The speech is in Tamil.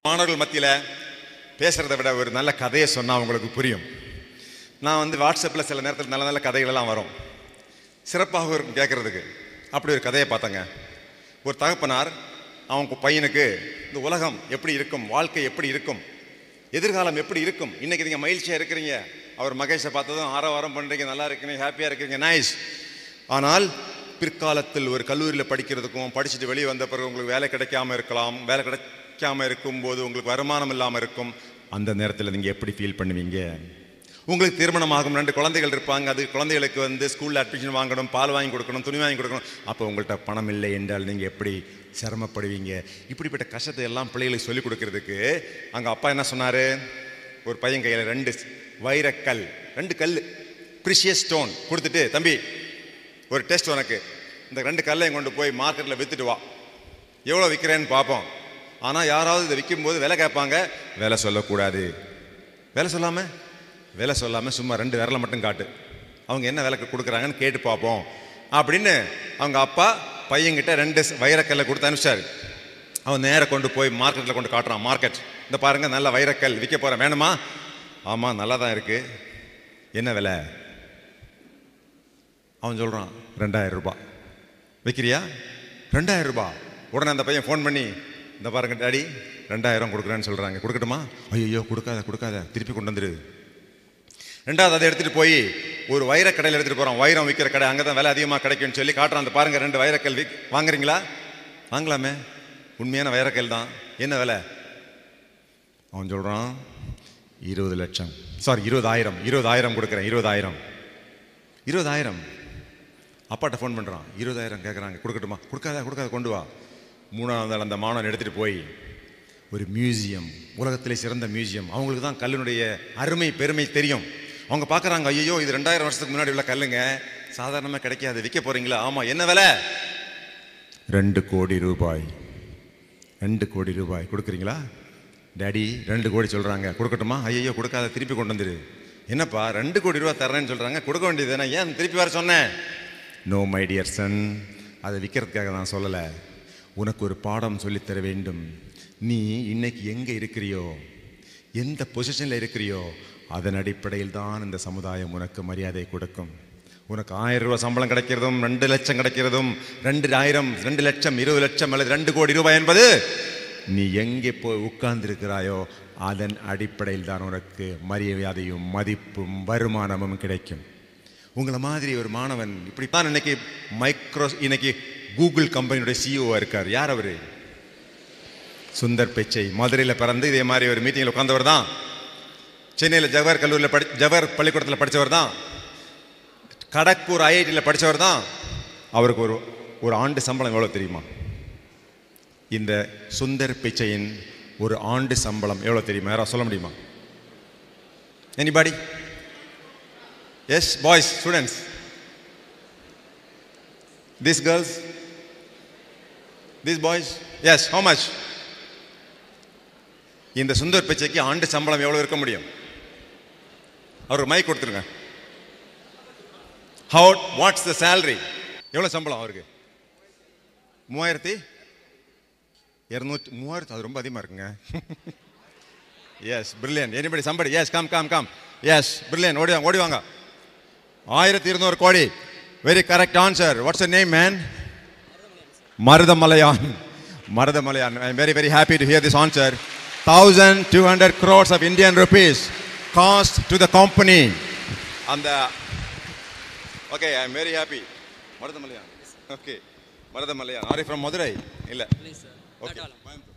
மாணவர்கள் மத்தியில் பேசுகிறத விட ஒரு நல்ல கதையை சொன்னால் உங்களுக்கு புரியும் நான் வந்து வாட்ஸ்அப்பில் சில நேரத்தில் நல்ல நல்ல கதைகளெல்லாம் வரும் சிறப்பாக இருக்கும் கேட்குறதுக்கு அப்படி ஒரு கதையை பார்த்தேங்க ஒரு தகப்பனார் அவங்க பையனுக்கு இந்த உலகம் எப்படி இருக்கும் வாழ்க்கை எப்படி இருக்கும் எதிர்காலம் எப்படி இருக்கும் இன்னைக்கு நீங்கள் மகிழ்ச்சியாக இருக்கிறீங்க அவர் மகேஷை பார்த்ததும் ஆரவாரம் பண்ணுறீங்க நல்லா இருக்கிறீங்க ஹாப்பியாக இருக்கிறீங்க நைஸ் ஆனால் பிற்காலத்தில் ஒரு கல்லூரியில் படிக்கிறதுக்கும் படிச்சுட்டு வெளியே வந்த பிறகு உங்களுக்கு வேலை கிடைக்காம இருக்கலாம் வேலை கிடைக்காம இருக்கும்போது உங்களுக்கு வருமானம் இல்லாமல் இருக்கும் அந்த நேரத்தில் நீங்கள் எப்படி ஃபீல் பண்ணுவீங்க உங்களுக்கு திருமணம் ஆகும் ரெண்டு குழந்தைகள் இருப்பாங்க அது குழந்தைகளுக்கு வந்து ஸ்கூலில் அட்மிஷன் வாங்கணும் பால் வாங்கி கொடுக்கணும் துணி வாங்கி கொடுக்கணும் அப்போ உங்கள்கிட்ட பணம் இல்லை என்றால் நீங்கள் எப்படி சிரமப்படுவீங்க இப்படிப்பட்ட கஷ்டத்தை எல்லாம் பிள்ளைகளுக்கு சொல்லிக் கொடுக்கறதுக்கு அங்கே அப்பா என்ன சொன்னார் ஒரு பையன் கையில் ரெண்டு வைரக்கல் ரெண்டு கல் ப்ரிஷியஸ் ஸ்டோன் கொடுத்துட்டு தம்பி ஒரு டெஸ்ட் உனக்கு இந்த ரெண்டு கல்லையும் கொண்டு போய் மார்க்கெட்டில் விற்றுட்டு வா எவ்வளோ விற்கிறேன்னு பார்ப்போம் ஆனால் யாராவது இதை விற்கும்போது விலை கேட்பாங்க விலை சொல்லக்கூடாது விலை சொல்லாமல் விலை சொல்லாமல் சும்மா ரெண்டு விரலை மட்டும் காட்டு அவங்க என்ன விலைக்கு கொடுக்குறாங்கன்னு கேட்டு பார்ப்போம் அப்படின்னு அவங்க அப்பா பையன்கிட்ட ரெண்டு வைரக்கல்லை கொடுத்து அனுப்பிச்சாரு அவன் நேராக கொண்டு போய் மார்க்கெட்டில் கொண்டு காட்டுறான் மார்க்கெட் இந்த பாருங்க நல்ல வைரக்கல் விற்க போகிறேன் வேணுமா ஆமாம் நல்லா தான் இருக்குது என்ன விலை அவன் சொல்கிறான் ரெண்டாயிரம் ரூபாய் விற்கிறியா ரெண்டாயிரம் ரூபாய் உடனே அந்த பையன் ஃபோன் பண்ணி இந்த பாருங்க டாடி ரெண்டாயிரம் கொடுக்குறேன்னு சொல்கிறாங்க கொடுக்கட்டுமா ஐயோ கொடுக்காத கொடுக்காத திருப்பி கொண்டு வந்துடு ரெண்டாவது அதை எடுத்துகிட்டு போய் ஒரு வைரக்கடையில் எடுத்துகிட்டு போகிறான் வைரம் விற்கிற கடை அங்கே தான் விலை அதிகமாக கிடைக்கும்னு சொல்லி காட்டுறான் அந்த பாருங்க ரெண்டு வைரக்கல் விக் வாங்குறீங்களா வாங்கலாமே உண்மையான வைரக்கல் தான் என்ன விலை அவன் சொல்கிறான் இருபது லட்சம் சாரி இருபதாயிரம் இருபதாயிரம் கொடுக்குறேன் இருபதாயிரம் இருபதாயிரம் அப்பாட்ட ஃபோன் பண்ணுறான் இருபதாயிரம் கேட்குறாங்க கொடுக்கட்டுமா கொடுக்காத கொடுக்காத கொண்டு வா மூணாவது நாள் அந்த மாணவன் எடுத்துகிட்டு போய் ஒரு மியூசியம் உலகத்திலே சிறந்த மியூசியம் அவங்களுக்கு தான் கல்லினுடைய அருமை பெருமை தெரியும் அவங்க பார்க்குறாங்க ஐயோ இது ரெண்டாயிரம் வருஷத்துக்கு முன்னாடி உள்ள கல்லுங்க சாதாரணமாக கிடைக்காது விற்க போகிறீங்களா ஆமாம் என்ன விலை ரெண்டு கோடி ரூபாய் ரெண்டு கோடி ரூபாய் கொடுக்குறீங்களா டேடி ரெண்டு கோடி சொல்கிறாங்க கொடுக்கட்டுமா ஐயோ கொடுக்காத திருப்பி கொண்டு வந்துடு என்னப்பா ரெண்டு கோடி ரூபா தர்றேன்னு சொல்கிறாங்க கொடுக்க வேண்டியது தானே ஏன் திருப்பி வர சொன்னேன் நோ மை டியர் சன் அதை விற்கிறதுக்காக நான் சொல்லலை உனக்கு ஒரு பாடம் சொல்லித்தர வேண்டும் நீ இன்னைக்கு எங்கே இருக்கிறியோ எந்த பொசிஷனில் இருக்கிறியோ அதன் அடிப்படையில் தான் இந்த சமுதாயம் உனக்கு மரியாதை கொடுக்கும் உனக்கு ஆயிரம் ரூபாய் சம்பளம் கிடைக்கிறதும் ரெண்டு லட்சம் கிடைக்கிறதும் ரெண்டு ஆயிரம் ரெண்டு லட்சம் இருபது லட்சம் அல்லது ரெண்டு கோடி ரூபாய் என்பது நீ எங்கே போய் உட்கார்ந்திருக்கிறாயோ அதன் அடிப்படையில் தான் உனக்கு மரியாதையும் மதிப்பும் வருமானமும் கிடைக்கும் உங்களை மாதிரி ஒரு மாணவன் இப்படித்தான் இன்னைக்கு மைக்ரோ இன்னைக்கு கூகுள் கம்பெனியுடைய சிஇஓ இருக்கார் யார் அவரு சுந்தர் பிச்சை மதுரையில் பிறந்து இதே மாதிரி ஒரு மீட்டிங்கில் உட்கார்ந்தவர் தான் சென்னையில் ஜவஹர் கல்லூரியில் படி ஜவஹர் பள்ளிக்கூடத்தில் படித்தவர் தான் கடக்பூர் ஐஐடியில் படித்தவர் தான் அவருக்கு ஒரு ஒரு ஆண்டு சம்பளம் எவ்வளோ தெரியுமா இந்த சுந்தர் பிச்சையின் ஒரு ஆண்டு சம்பளம் எவ்வளோ தெரியுமா யாராவது சொல்ல முடியுமா anybody yes boys students this girls this boys yes how much இந்த சுந்தர் பிச்சைக்கு ஆண்டு சம்பளம் எவ்வளோ இருக்க முடியும் அவருக்கு மைக் கொடுத்துருங்க ஹவு வாட்ஸ் த சேலரி எவ்வளோ சம்பளம் அவருக்கு மூவாயிரத்தி இரநூத்தி மூவாயிரத்து அது ரொம்ப அதிகமாக இருக்குங்க yes brilliant anybody somebody yes come come come yes brilliant ஓடி வாங்க ஓடி வாங்க ஆயிரத்தி இருநூறு கோடி very correct answer what's name man Marudhamalaiyan Marudhamalaiyan I am very very happy to hear this answer thousand two hundred crores of Indian rupees cost to the company அந்த okay I am very happy Marudhamalaiyan okay Marudhamalaiyan are from Madurai இல்லை ஓகே